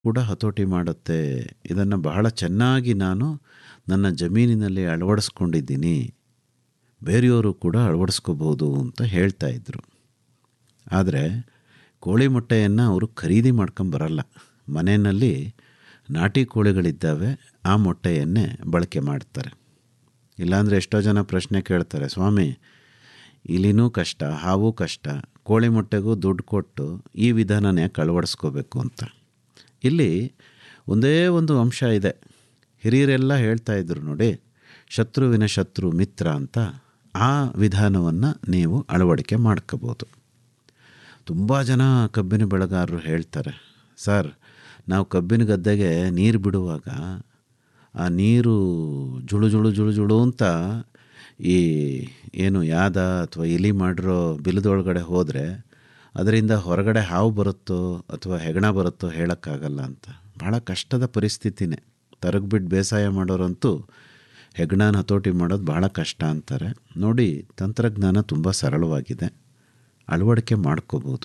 ಕೂಡ ಹತೋಟಿ ಮಾಡುತ್ತೆ ಇದನ್ನು ಬಹಳ ಚೆನ್ನಾಗಿ ನಾನು ನನ್ನ ಜಮೀನಿನಲ್ಲಿ ಅಳವಡಿಸ್ಕೊಂಡಿದ್ದೀನಿ ಬೇರೆಯವರು ಕೂಡ ಅಳವಡಿಸ್ಕೋಬೋದು ಅಂತ ಹೇಳ್ತಾ ಇದ್ದರು ಆದರೆ ಕೋಳಿ ಮೊಟ್ಟೆಯನ್ನು ಅವರು ಖರೀದಿ ಮಾಡ್ಕೊಂಬರಲ್ಲ ಮನೆಯಲ್ಲಿ ನಾಟಿ ಕೋಳಿಗಳಿದ್ದಾವೆ ಆ ಮೊಟ್ಟೆಯನ್ನೇ ಬಳಕೆ ಮಾಡ್ತಾರೆ ಇಲ್ಲಾಂದರೆ ಎಷ್ಟೋ ಜನ ಪ್ರಶ್ನೆ ಕೇಳ್ತಾರೆ ಸ್ವಾಮಿ ಇಲಿನೂ ಕಷ್ಟ ಹಾವು ಕಷ್ಟ ಕೋಳಿ ಮೊಟ್ಟೆಗೂ ದುಡ್ಡು ಕೊಟ್ಟು ಈ ವಿಧಾನನ ಯಾಕೆ ಅಳವಡಿಸ್ಕೋಬೇಕು ಅಂತ ಇಲ್ಲಿ ಒಂದೇ ಒಂದು ಅಂಶ ಇದೆ ಹಿರಿಯರೆಲ್ಲ ಹೇಳ್ತಾ ಇದ್ರು ನೋಡಿ ಶತ್ರುವಿನ ಶತ್ರು ಮಿತ್ರ ಅಂತ ಆ ವಿಧಾನವನ್ನು ನೀವು ಅಳವಡಿಕೆ ಮಾಡ್ಕೋಬೋದು ತುಂಬ ಜನ ಕಬ್ಬಿನ ಬೆಳೆಗಾರರು ಹೇಳ್ತಾರೆ ಸರ್ ನಾವು ಕಬ್ಬಿನ ಗದ್ದೆಗೆ ನೀರು ಬಿಡುವಾಗ ಆ ನೀರು ಜುಳು ಜುಳು ಜುಳು ಜುಳು ಅಂತ ಈ ಏನು ಯಾದ ಅಥವಾ ಇಲಿ ಮಾಡಿರೋ ಬಿಲದೊಳಗಡೆ ಹೋದರೆ ಅದರಿಂದ ಹೊರಗಡೆ ಹಾವು ಬರುತ್ತೋ ಅಥವಾ ಹೆಗಣ ಬರುತ್ತೋ ಹೇಳೋಕ್ಕಾಗಲ್ಲ ಅಂತ ಭಾಳ ಕಷ್ಟದ ಪರಿಸ್ಥಿತಿನೇ ತರಗ್ಬಿಟ್ಟು ಬೇಸಾಯ ಮಾಡೋರಂತೂ ಹೆಗ್ಣನ ಹತೋಟಿ ಮಾಡೋದು ಭಾಳ ಕಷ್ಟ ಅಂತಾರೆ ನೋಡಿ ತಂತ್ರಜ್ಞಾನ ತುಂಬ ಸರಳವಾಗಿದೆ ಅಳವಡಿಕೆ ಮಾಡ್ಕೋಬೋದು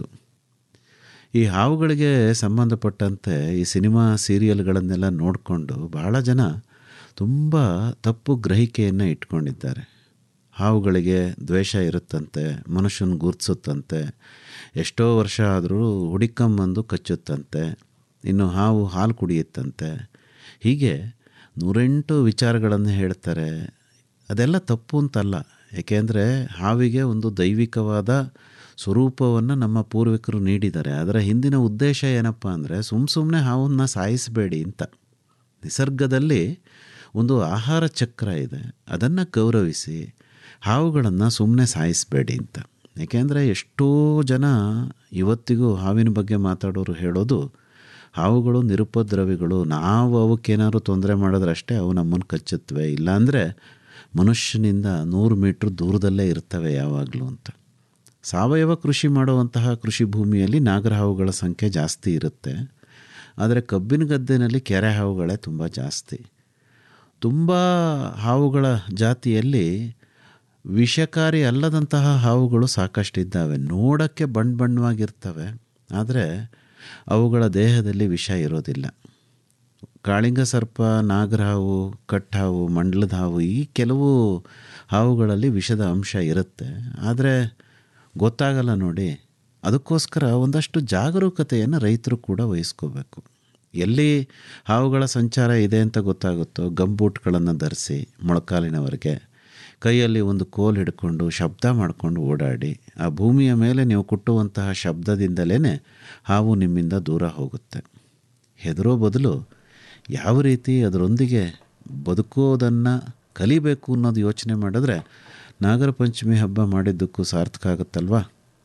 ಈ ಹಾವುಗಳಿಗೆ ಸಂಬಂಧಪಟ್ಟಂತೆ ಈ ಸಿನಿಮಾ ಸೀರಿಯಲ್ಗಳನ್ನೆಲ್ಲ ನೋಡಿಕೊಂಡು ಬಹಳ ಜನ ತುಂಬ ತಪ್ಪು ಗ್ರಹಿಕೆಯನ್ನು ಇಟ್ಕೊಂಡಿದ್ದಾರೆ ಹಾವುಗಳಿಗೆ ದ್ವೇಷ ಇರುತ್ತಂತೆ ಮನುಷ್ಯನ ಗುರ್ತಿಸುತ್ತಂತೆ ಎಷ್ಟೋ ವರ್ಷ ಆದರೂ ಹುಡಿಕಂಬಂದು ಕಚ್ಚುತ್ತಂತೆ ಇನ್ನು ಹಾವು ಹಾಲು ಕುಡಿಯುತ್ತಂತೆ ಹೀಗೆ ನೂರೆಂಟು ವಿಚಾರಗಳನ್ನು ಹೇಳ್ತಾರೆ ಅದೆಲ್ಲ ತಪ್ಪು ಅಂತಲ್ಲ ಏಕೆಂದರೆ ಹಾವಿಗೆ ಒಂದು ದೈವಿಕವಾದ ಸ್ವರೂಪವನ್ನು ನಮ್ಮ ಪೂರ್ವಿಕರು ನೀಡಿದ್ದಾರೆ ಅದರ ಹಿಂದಿನ ಉದ್ದೇಶ ಏನಪ್ಪ ಅಂದರೆ ಸುಮ್ಮ ಸುಮ್ಮನೆ ಹಾವನ್ನ ಸಾಯಿಸಬೇಡಿ ಅಂತ ನಿಸರ್ಗದಲ್ಲಿ ಒಂದು ಆಹಾರ ಚಕ್ರ ಇದೆ ಅದನ್ನು ಗೌರವಿಸಿ ಹಾವುಗಳನ್ನು ಸುಮ್ಮನೆ ಸಾಯಿಸಬೇಡಿ ಅಂತ ಏಕೆಂದರೆ ಎಷ್ಟೋ ಜನ ಇವತ್ತಿಗೂ ಹಾವಿನ ಬಗ್ಗೆ ಮಾತಾಡೋರು ಹೇಳೋದು ಹಾವುಗಳು ನಿರುಪದ್ರವಿಗಳು ನಾವು ಅವಕ್ಕೇನಾದ್ರು ತೊಂದರೆ ಮಾಡಿದ್ರೆ ಅಷ್ಟೇ ಅವು ನಮ್ಮನ್ನು ಕಚ್ಚುತ್ತವೆ ಇಲ್ಲಾಂದರೆ ಮನುಷ್ಯನಿಂದ ನೂರು ಮೀಟ್ರ್ ದೂರದಲ್ಲೇ ಇರ್ತವೆ ಯಾವಾಗಲೂ ಅಂತ ಸಾವಯವ ಕೃಷಿ ಮಾಡುವಂತಹ ಕೃಷಿ ಭೂಮಿಯಲ್ಲಿ ನಾಗರಹಾವುಗಳ ಸಂಖ್ಯೆ ಜಾಸ್ತಿ ಇರುತ್ತೆ ಆದರೆ ಕಬ್ಬಿನ ಗದ್ದೆನಲ್ಲಿ ಕೆರೆ ಹಾವುಗಳೇ ತುಂಬ ಜಾಸ್ತಿ ತುಂಬ ಹಾವುಗಳ ಜಾತಿಯಲ್ಲಿ ವಿಷಕಾರಿ ಅಲ್ಲದಂತಹ ಹಾವುಗಳು ಸಾಕಷ್ಟಿದ್ದಾವೆ ನೋಡೋಕ್ಕೆ ಬಣ್ಣ ಬಣ್ಣವಾಗಿರ್ತವೆ ಆದರೆ ಅವುಗಳ ದೇಹದಲ್ಲಿ ವಿಷ ಇರೋದಿಲ್ಲ ಕಾಳಿಂಗ ಸರ್ಪ ನಾಗರಹಾವು ಕಟ್ಟಾವು ಮಂಡಲದ ಹಾವು ಈ ಕೆಲವು ಹಾವುಗಳಲ್ಲಿ ವಿಷದ ಅಂಶ ಇರುತ್ತೆ ಆದರೆ ಗೊತ್ತಾಗಲ್ಲ ನೋಡಿ ಅದಕ್ಕೋಸ್ಕರ ಒಂದಷ್ಟು ಜಾಗರೂಕತೆಯನ್ನು ರೈತರು ಕೂಡ ವಹಿಸ್ಕೋಬೇಕು ಎಲ್ಲಿ ಹಾವುಗಳ ಸಂಚಾರ ಇದೆ ಅಂತ ಗೊತ್ತಾಗುತ್ತೋ ಗಂಬೂಟ್ಗಳನ್ನು ಧರಿಸಿ ಮೊಳಕಾಲಿನವರೆಗೆ ಕೈಯಲ್ಲಿ ಒಂದು ಕೋಲ್ ಹಿಡ್ಕೊಂಡು ಶಬ್ದ ಮಾಡಿಕೊಂಡು ಓಡಾಡಿ ಆ ಭೂಮಿಯ ಮೇಲೆ ನೀವು ಕುಟ್ಟುವಂತಹ ಶಬ್ದದಿಂದಲೇ ಹಾವು ನಿಮ್ಮಿಂದ ದೂರ ಹೋಗುತ್ತೆ ಹೆದರೋ ಬದಲು ಯಾವ ರೀತಿ ಅದರೊಂದಿಗೆ ಬದುಕೋದನ್ನು ಕಲಿಬೇಕು ಅನ್ನೋದು ಯೋಚನೆ ಮಾಡಿದ್ರೆ ನಾಗರ ಪಂಚಮಿ ಹಬ್ಬ ಮಾಡಿದ್ದಕ್ಕೂ ಸಾರ್ಥಕ ಆಗುತ್ತಲ್ವಾ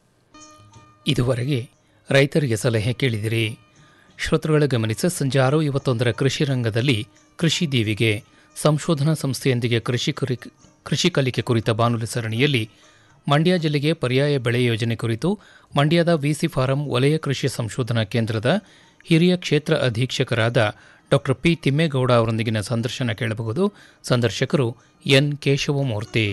ಇದುವರೆಗೆ ರೈತರಿಗೆ ಸಲಹೆ ಕೇಳಿದಿರಿ ಶ್ರೋತೃಗಳ ಗಮನಿಸ ಸಂಜೆ ಆರು ಇವತ್ತೊಂದರ ಕೃಷಿ ರಂಗದಲ್ಲಿ ಕೃಷಿ ದೀವಿಗೆ ಸಂಶೋಧನಾ ಸಂಸ್ಥೆಯೊಂದಿಗೆ ಕೃಷಿ ಕುರಿ ಕೃಷಿ ಕಲಿಕೆ ಕುರಿತ ಬಾನುಲಿ ಸರಣಿಯಲ್ಲಿ ಮಂಡ್ಯ ಜಿಲ್ಲೆಗೆ ಪರ್ಯಾಯ ಬೆಳೆ ಯೋಜನೆ ಕುರಿತು ಮಂಡ್ಯದ ವಿಸಿ ಫಾರಂ ವಲಯ ಕೃಷಿ ಸಂಶೋಧನಾ ಕೇಂದ್ರದ ಹಿರಿಯ ಕ್ಷೇತ್ರ ಅಧೀಕ್ಷಕರಾದ ಡಾಕ್ಟರ್ ಪಿ ತಿಮ್ಮೇಗೌಡ ಅವರೊಂದಿಗಿನ ಸಂದರ್ಶನ ಕೇಳಬಹುದು ಸಂದರ್ಶಕರು ಎನ್ ಕೇಶವಮೂರ್ತಿ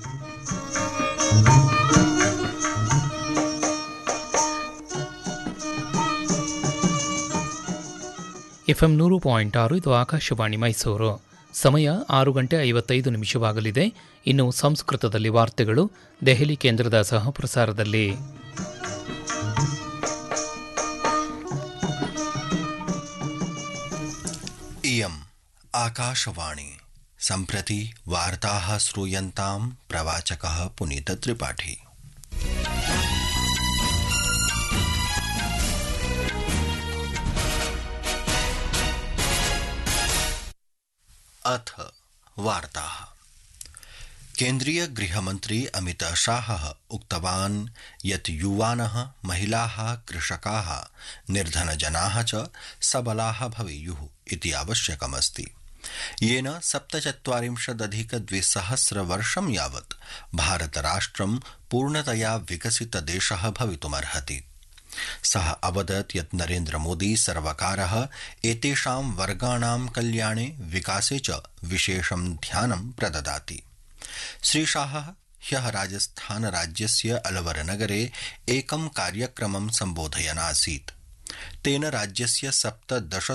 ಎಫ್ಎಂ ನೂರು ಪಾಯಿಂಟ್ ಆರು ಇದು ಆಕಾಶವಾಣಿ ಮೈಸೂರು ಸಮಯ ಆರು ಗಂಟೆ ಐವತ್ತೈದು ನಿಮಿಷವಾಗಲಿದೆ ಇನ್ನು ಸಂಸ್ಕೃತದಲ್ಲಿ ವಾರ್ತೆಗಳು ದೆಹಲಿ ಕೇಂದ್ರದ ಸಹಪ್ರಸಾರದಲ್ಲಿ इयम् आकाशवाणी सम्प्रति वार्ताः श्रूयन्तां प्रवाचकः पुनीतत्रिपाठी अथ वार्ताः केन्द्रीय गृहमन्त्री अमित शाहः उक्तवान् यत् युवानः महिलाः कृषकाः निर्धनजनाः च सबलाः भवेयुः इति आवश्यकमस्ति येन सप्तचत्वारिंशदधिक द्विसहस्रवर्षं यावत् भारतराष्ट्रं पूर्णतया विकसितदेशः भवितुमर्हति सः अवदत् यत् नरेन्द्रमोदी सर्वकारः एतेषां वर्गाणां कल्याणे विकासे च विशेषं ध्यानं प्रददाति श्रीशाहः ह्यः राजस्थानराज्यस्य अलवरनगरे एकं कार्यक्रमं सम्बोधयन् आसीत् तेन राज्यस्य सप्तदश